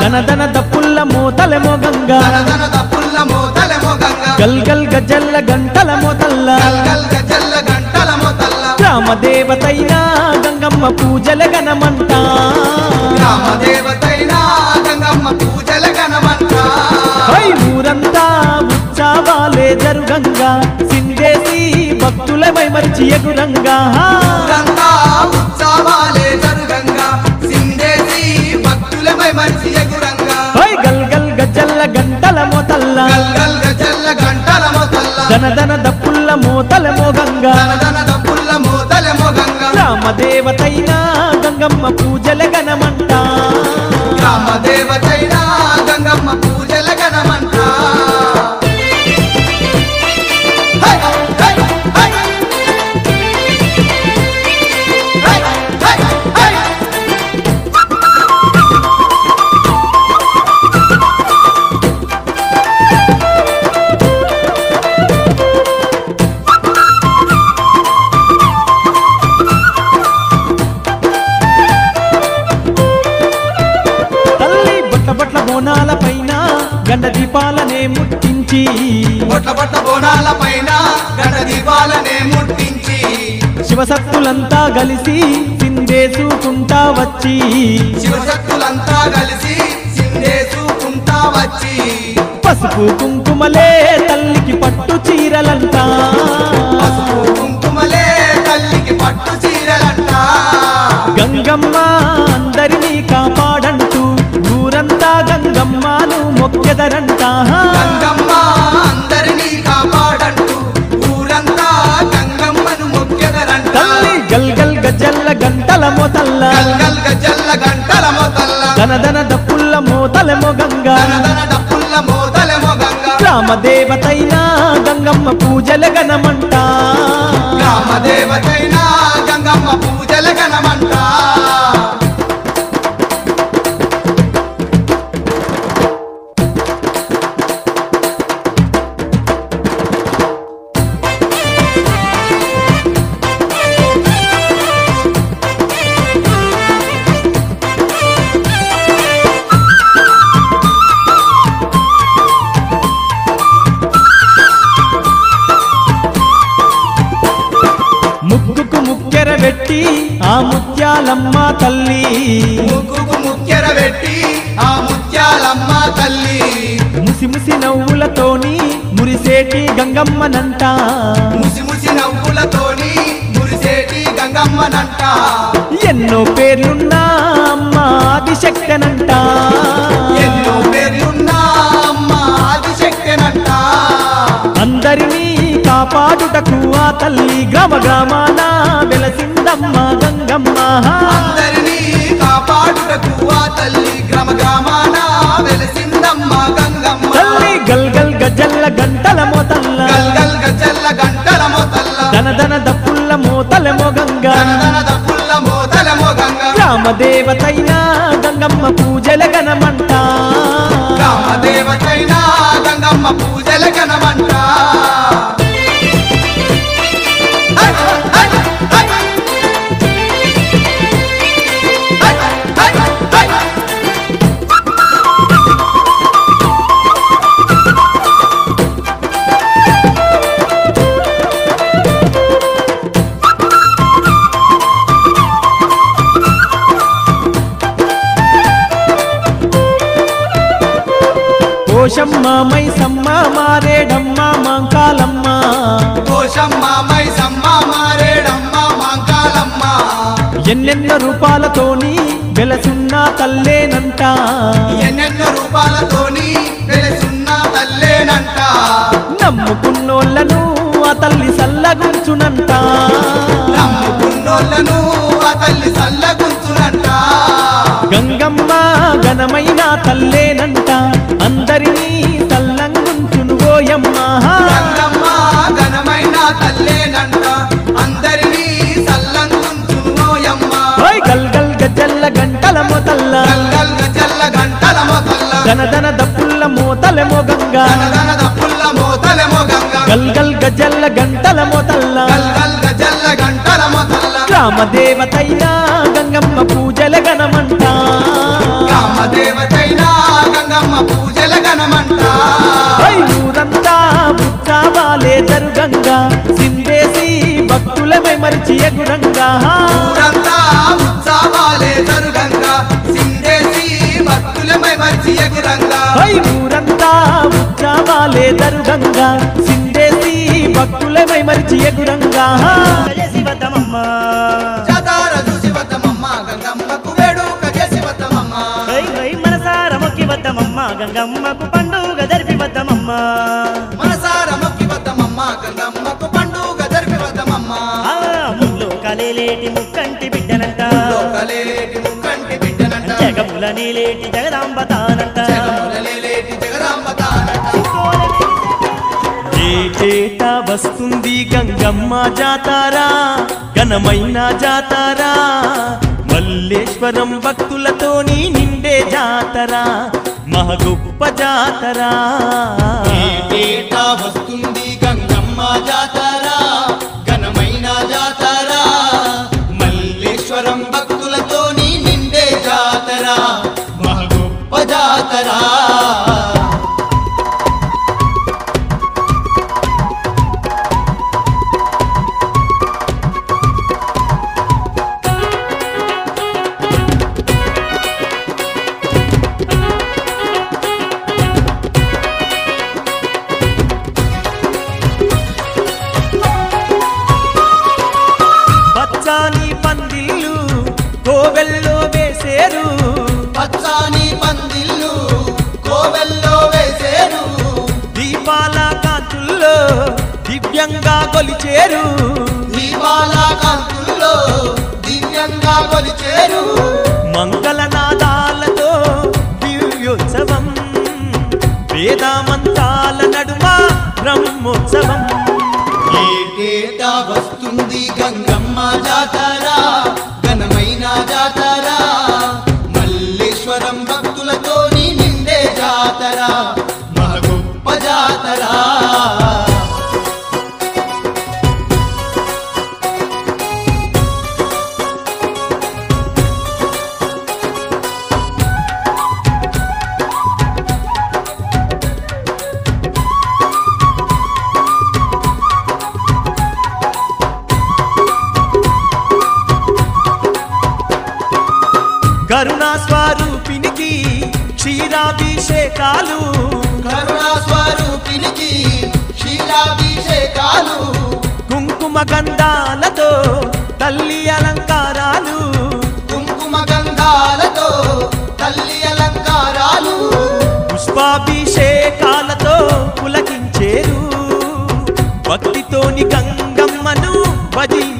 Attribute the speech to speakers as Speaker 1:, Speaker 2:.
Speaker 1: ధనధన దప్పుల్ల మోతలెమో గంగా
Speaker 2: ధనధన దప్పుల్ల మోతలెమో గంగ
Speaker 1: గల్ గల్ గజల్ల గంటల మోతల్ల
Speaker 2: గల్గల్ గజల్ల గంటల మోతల్ల
Speaker 1: గ్రామ దేవతైన గంగమ్మ పూజల గణమంట
Speaker 2: గ్రామ దేవతైన గంగమ్మ పూజల గణమంట
Speaker 1: హై ఊరంతా ఉత్సవాలే జరుగంగా సిందేసి భక్తులమై మరిచి ఎగురంగా
Speaker 2: ఊరంతా ఉత్సవాలే జరుగంగా సిందేసి భక్తులమై మనిషి ఎగురంగా
Speaker 1: హై గల్ గల్ గజల్ల గంటల మోతల్ల
Speaker 2: గల్గల్ గజల్ల గంటల మోతల్ల
Speaker 1: ధనధన దప్పుల్ల మోతలెమో గంగా
Speaker 2: ధనధన దప్పుల్ల మోతలెమో గంగ
Speaker 1: గ్రామ దేవతైన గంగమ్మ పూజల గణమంట
Speaker 2: గ్రామ దేవతైన గంగమ్మ పూజల గణమంట హై, హై, హై. హై, హై, హై.
Speaker 1: తల్లి బట్ల బట్ల బోనాల పైన గండ దీపాలనే ముట్టించి
Speaker 2: బొట్ల బొట్ల బోనాల పైన గంట దీపాలనే ముట్టించి
Speaker 1: శివసత్తులంతా కలిసి సిందేసుకుంటా వచ్చి
Speaker 2: శివశక్తులంతా కలిసి సిందేసుకుంటా వచ్చి
Speaker 1: పసుపు కుంకుమలే తల్లికి పట్టు చీరలంతా
Speaker 2: పసుపు కుంకుమలే తల్లికి పట్టు చీరలంట
Speaker 1: గంగమ్మ అందరినీ కాపాడంటూ ఊరంతా గంగమ్మను మొక్కెదరంట
Speaker 2: గంగమ్మ అందరినీ కాపాడంటూ ఊరంతా గంగమ్మను మొక్కెదరంట
Speaker 1: తల్లి గల్ గల్ గజల్ల గంటల మొతల్ల
Speaker 2: గల్గల్ గజల్ల గంటల మొతల్ల
Speaker 1: ధనధన దప్పుల్ల మోతలెమో గంగా
Speaker 2: ధనధన డప్పుల్ల మోతలెమో గంగ
Speaker 1: గ్రామ దేవతైన గంగమ్మ పూజల గణమంట
Speaker 2: గ్రామ దేవతైన గంగమ్మ పూజల గణమంట
Speaker 1: ముక్కుకు ముక్కెర పెట్టి ఆ ముత్యాలమ్మ తల్లి
Speaker 2: ముక్కుకు ముక్కెర పెట్టి ఆ ముత్యాలమ్మ తల్లి
Speaker 1: ముసి ముసి నవ్వులతోని మురిసేటి గంగమ్మనంట
Speaker 2: ముసి ముసి నవ్వులతోని మురిసేటి గంగమ్మనంట
Speaker 1: ఎన్నో పేర్లున్నా అమ్మ ఆదిశక్తనంట
Speaker 2: ఎన్నో పేర్లున్నా అమ్మ ఆదిశక్తినంట
Speaker 1: అందరినీ కాపాడుటకు ఆ తల్లి గ్రామ గ్రామాన వెలసిందమ్మ గంగమ్మ
Speaker 2: అందరినీ కాపాడుటకు ఆ తల్లి గ్రామ గ్రామాన వెలసిందమ్మ గంగమ్మ
Speaker 1: తల్లి గల్ గల్ గజల్ల గంటల మోతల్ల
Speaker 2: గల్గల్ గజల్ల గంటల మొతల్ల
Speaker 1: ధనధన దప్పుల్ల మోతలెమో గంగా
Speaker 2: ధనధన దప్పుల్ల మోతలమో గంగ
Speaker 1: గ్రామ దేవతైన గంగమ్మ పూజల గణమంట
Speaker 2: గ్రామ దేవతైన గంగమ్మ పూజల గణమంట హై, హై, హై. హై, హై, హై.
Speaker 1: కోశమ్మ మైసమ్మ మారేడమ్మ మాంకాలమ్మ
Speaker 2: కోశమ్మ మైసమ్మ మారేడమ్మ మాంకాలమ్మ
Speaker 1: ఎన్నెన్నో రూపాలతోని వెలసున్న తల్లేనంట
Speaker 2: ఎన్నెన్నో రూపాలతోని వెలసున్న తల్లేనంట
Speaker 1: నమ్ముకున్నోళ్ళను ఆ తల్లి సల్లగుంచునంట
Speaker 2: నమ్ముకున్నోళ్ళను ఆ తల్లి సల్లగుంచునంట
Speaker 1: గంగమ్మ ఘనమైన తల్లేనంట అందరినీ సల్లంగుంచును గోయమ్మ
Speaker 2: గంగమ్మ ఘనమైన తల్లేనంట అందరినీ సల్లంగుంచునోయమ్మ
Speaker 1: ఓయ్ గల్ గల్ గజల్ల గంటల మొతల్ల
Speaker 2: గల్గల్ గజల్ల గంటల మొతల్ల
Speaker 1: ధన ధన దప్పుల్ల మోతలెమో గంగా
Speaker 2: గనగన దప్పుల్ల మోతలెమో గంగ
Speaker 1: గల్ గల్ గజల్ల గంటల మొతల్ల
Speaker 2: గల్గల్ గజల్ల గంటల మొతల్ల
Speaker 1: గ్రామ దేవతైన గంగమ్మ పూజల గణమంట
Speaker 2: గ్రామ దేవతైన
Speaker 1: మరిచి ఎగురంగా
Speaker 2: ఊరంతా ఉత్సవాలే జరుగంగా సిందేసి భక్తులమై మరిచి ఎగురంగా
Speaker 1: హై ఊరంతా ఉత్సవాలే దరుగంగా సిందేసి భక్తులమై మరిచి ఎగురంగా
Speaker 3: చేసి వద్దమమ్మ
Speaker 2: జాతార చూసి వద్దమమ్మ గంగమ్మకు వేడుక చేసి వద్దమమ్మ
Speaker 3: హై హై మనసార మొక్కి వద్దమమ్మ గంగమ్మకు పండుగ జరిపి వద్దమమ్మ
Speaker 2: మనసార మొక్కి వద్దమమ్మ గంగమ్మకు పండుగ జరిపి వద్దమమ్మ
Speaker 3: ఆ ముల్లో కలేలేటి ముక్కంటి బిడ్డనంట
Speaker 2: లోకలేటి ముక్కంటి బిడ్డనంట
Speaker 3: జగముల నీలేటి జగదాంబ తానంట
Speaker 2: జగములలేటి జగదాంబ తానట
Speaker 1: ఏటేట వస్తుంది గంగమ్మ జాతారా ఘనమైన జాతారా మల్లేశ్వరం భక్తులతోని నిండే జాతరా మహ గొప్ప జాతరా
Speaker 2: ఏటేటా వస్తుంది గంగమ్మ జాతర ఘనమైన జాతర మల్లేశ్వరం భక్తులతోని నిండే జాతర మహ గొప్ప జాతర
Speaker 1: పచ్చాని పందిళ్ళు కోవెల్లో వేసేరు
Speaker 2: పచ్చాని పందిళ్ళు కోవెల్లో వేసేరు
Speaker 1: దీపాల కాంతుల్లో దివ్యంగా కొలిచేరు
Speaker 2: దీపాల కాంతుల్లో దివ్యంగా కొలిచేరు
Speaker 1: మంగళనాదాలతో దివ్యోత్సవం వేదామంతాల నడుమ బ్రహ్మోత్సవం
Speaker 2: ఏటేటా వస్తుంది గంగమ్మ జాతర ఘనమైన జాతర మల్లేశ్వరం భక్తులతోని నిండే జాతర మహ గొప్ప జాతర
Speaker 1: కరుణా స్వరూపినికి క్షీరాభిషేకాలు
Speaker 2: కరుణా స్వరూపినికి శీలాభిషేకాలు
Speaker 1: కుంకుమ గంధాలతో తల్లి అలంకారాలు
Speaker 2: కుంకుమ గంధాలతో తల్లి అలంకారాలు
Speaker 1: పుష్పాభిషేకాలతో పులకించేరు భక్తితోని గంగమ్మను భజించేరు